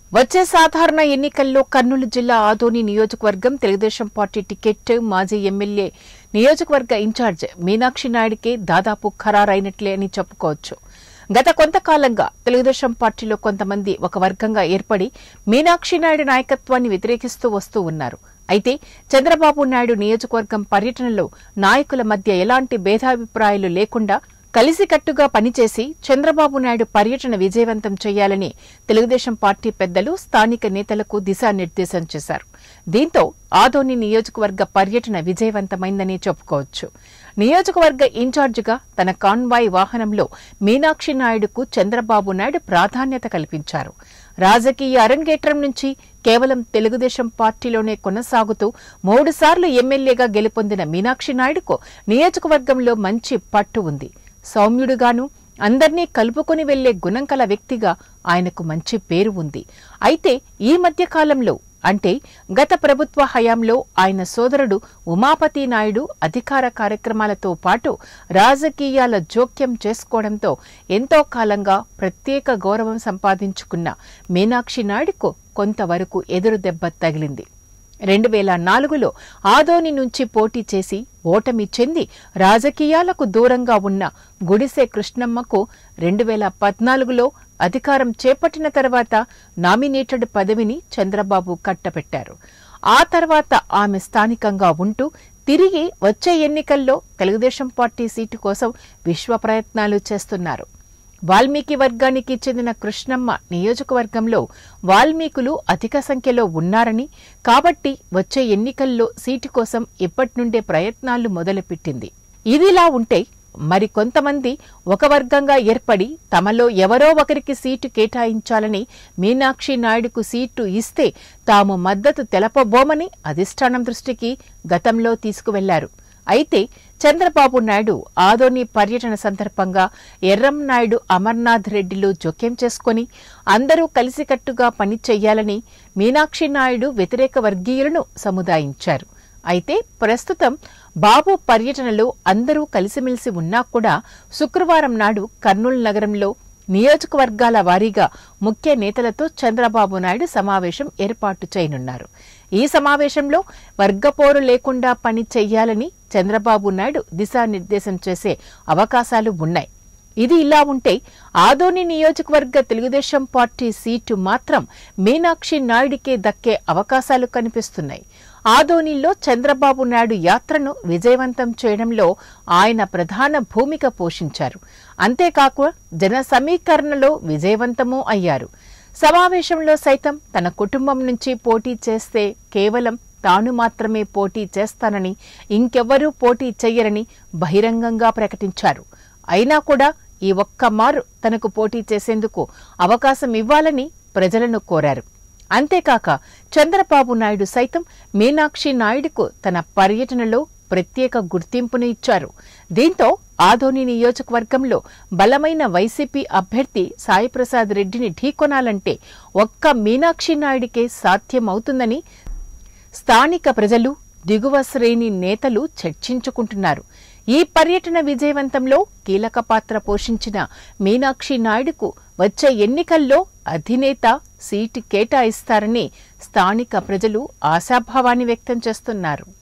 వచ్చే సాధారణ ఎన్నికల్లో కర్నూలు జిల్లా ఆదోని నియోజకవర్గం తెలుగుదేశం పార్టీ టికెట్ మాజీ ఎమ్మెల్యే నియోజకవర్గ ఇన్ఛార్జ్ మీనాక్షి నాయుడికే దాదాపు ఖరారైనట్లే అని చెప్పుకోవచ్చు గత కొంతకాలంగా తెలుగుదేశం పార్టీలో కొంతమంది ఒక వర్గంగా ఏర్పడి మీనాక్షి నాయుడు నాయకత్వాన్ని వ్యతిరేకిస్తూ వస్తూ ఉన్నారు అయితే చంద్రబాబు నాయుడు నియోజకవర్గం పర్యటనలో నాయకుల మధ్య ఎలాంటి భేదాభిప్రాయాలు లేకుండా కలిసికట్టుగా పనిచేసి చంద్రబాబు నాయుడు పర్యటన విజయవంతం చేయాలని తెలుగుదేశం పార్టీ పెద్దలు స్థానిక నేతలకు దిశానిర్దేశం చేశారు దీంతో ఆదోని నియోజకవర్గ పర్యటన విజయవంతమైందని చెప్పుకోవచ్చు నియోజకవర్గ ఇన్ఛార్జిగా తన కాన్వాయ్ వాహనంలో మీనాక్షి నాయుడుకు చంద్రబాబు నాయుడు ప్రాధాన్యత కల్పించారు రాజకీయ అరంగేట్రం నుంచి కేవలం తెలుగుదేశం పార్టీలోనే కొనసాగుతూ మూడుసార్లు ఎమ్మెల్యేగా గెలుపొందిన మీనాక్షి నాయుడుకు నియోజకవర్గంలో మంచి పట్టు ఉంది సౌమ్యుడుగాను అందర్నీ కలుపుకొని వెళ్లే గుణం కల వ్యక్తిగా ఆయనకు మంచి పేరు ఉంది అయితే ఈ మధ్య కాలంలో అంటే గత ప్రభుత్వ హయాంలో ఆయన సోదరుడు ఉమాపతి నాయుడు అధికార కార్యక్రమాలతో పాటు రాజకీయాల జోక్యం చేసుకోవడంతో ఎంతో కాలంగా ప్రత్యేక గౌరవం సంపాదించుకున్న మీనాక్షి నాయుడుకు కొంతవరకు ఎదురు దెబ్బ తగిలింది రెండు వేల నాలుగులో ఆదోని నుంచి పోటీ చేసి ఓటమి చెంది రాజకీయాలకు దూరంగా ఉన్న గుడిసె కృష్ణమ్మకు రెండు వేల పద్నాలుగులో అధికారం చేపట్టిన తర్వాత నామినేటెడ్ పదవిని చంద్రబాబు కట్టపెట్టారు ఆ తర్వాత ఆమె స్థానికంగా ఉంటూ తిరిగి వచ్చే ఎన్నికల్లో తెలుగుదేశం పార్టీ సీటు కోసం విశ్వ ప్రయత్నాలు చేస్తున్నారు వాల్మీకి వర్గానికి చెందిన కృష్ణమ్మ నియోజకవర్గంలో వాల్మీకులు అధిక సంఖ్యలో ఉన్నారని కాబట్టి వచ్చే ఎన్నికల్లో సీటు కోసం ఇప్పటి నుండే ప్రయత్నాలు మొదలుపెట్టింది ఇదిలా ఉంటే మరి కొంతమంది ఒక వర్గంగా ఏర్పడి తమలో ఎవరో ఒకరికి సీటు కేటాయించాలని మీనాక్షి నాయుడుకు సీటు ఇస్తే తాము మద్దతు తెలపబోమని అధిష్టానం దృష్టికి గతంలో తీసుకువెళ్లారు అయితే చంద్రబాబు నాయుడు ఆదోని పర్యటన సందర్భంగా ఎర్రం నాయుడు అమర్నాథ్ రెడ్డిలు జోక్యం చేసుకుని అందరూ కలిసికట్టుగా పని చెయ్యాలని మీనాక్షి నాయుడు వ్యతిరేక వర్గీయులను సముదాయించారు అయితే ప్రస్తుతం బాబు పర్యటనలో అందరూ కలిసిమెలిసి ఉన్నా కూడా శుక్రవారం నాడు కర్నూలు నగరంలో నియోజకవర్గాల వారీగా ముఖ్య నేతలతో చంద్రబాబు నాయుడు సమావేశం ఏర్పాటు చేయనున్నారు ఈ సమావేశంలో వర్గపోరు లేకుండా పని చెయ్యాలని చంద్రబాబు నాయుడు దిశానిర్దేశం చేసే అవకాశాలు ఉన్నాయి ఇది ఇలా ఉంటే ఆదోని నియోజకవర్గ తెలుగుదేశం పార్టీ సీటు మాత్రం మీనాక్షి నాయుడికే దక్కే అవకాశాలు కనిపిస్తున్నాయి ఆదోనిలో చంద్రబాబు నాయుడు యాత్రను విజయవంతం చేయడంలో ఆయన ప్రధాన భూమిక పోషించారు అంతేకాక జన సమీకరణలో విజయవంతమూ అయ్యారు సమావేశంలో సైతం తన కుటుంబం నుంచి పోటీ చేస్తే కేవలం తాను మాత్రమే పోటీ చేస్తానని ఇంకెవ్వరూ పోటీ చెయ్యరని బహిరంగంగా ప్రకటించారు అయినా కూడా ఈ ఒక్క మారు తనకు పోటీ చేసేందుకు అవకాశం ఇవ్వాలని ప్రజలను కోరారు అంతేకాక చంద్రబాబు నాయుడు సైతం మీనాక్షి నాయుడుకు తన పర్యటనలో ప్రత్యేక గుర్తింపును ఇచ్చారు దీంతో ఆదోని నియోజకవర్గంలో బలమైన వైసీపీ అభ్యర్థి సాయిప్రసాద్ రెడ్డిని ఢీకొనాలంటే ఒక్క మీనాక్షి నాయుడికే సాధ్యమవుతుందని స్థానిక ప్రజలు దిగువ శ్రేణి నేతలు చర్చించుకుంటున్నారు ఈ పర్యటన విజయవంతంలో కీలక పాత్ర పోషించిన మీనాక్షి నాయుడుకు వచ్చే ఎన్నికల్లో అధినేత సీటు కేటాయిస్తారని స్థానిక ప్రజలు ఆశాభావాన్ని వ్యక్తం చేస్తున్నారు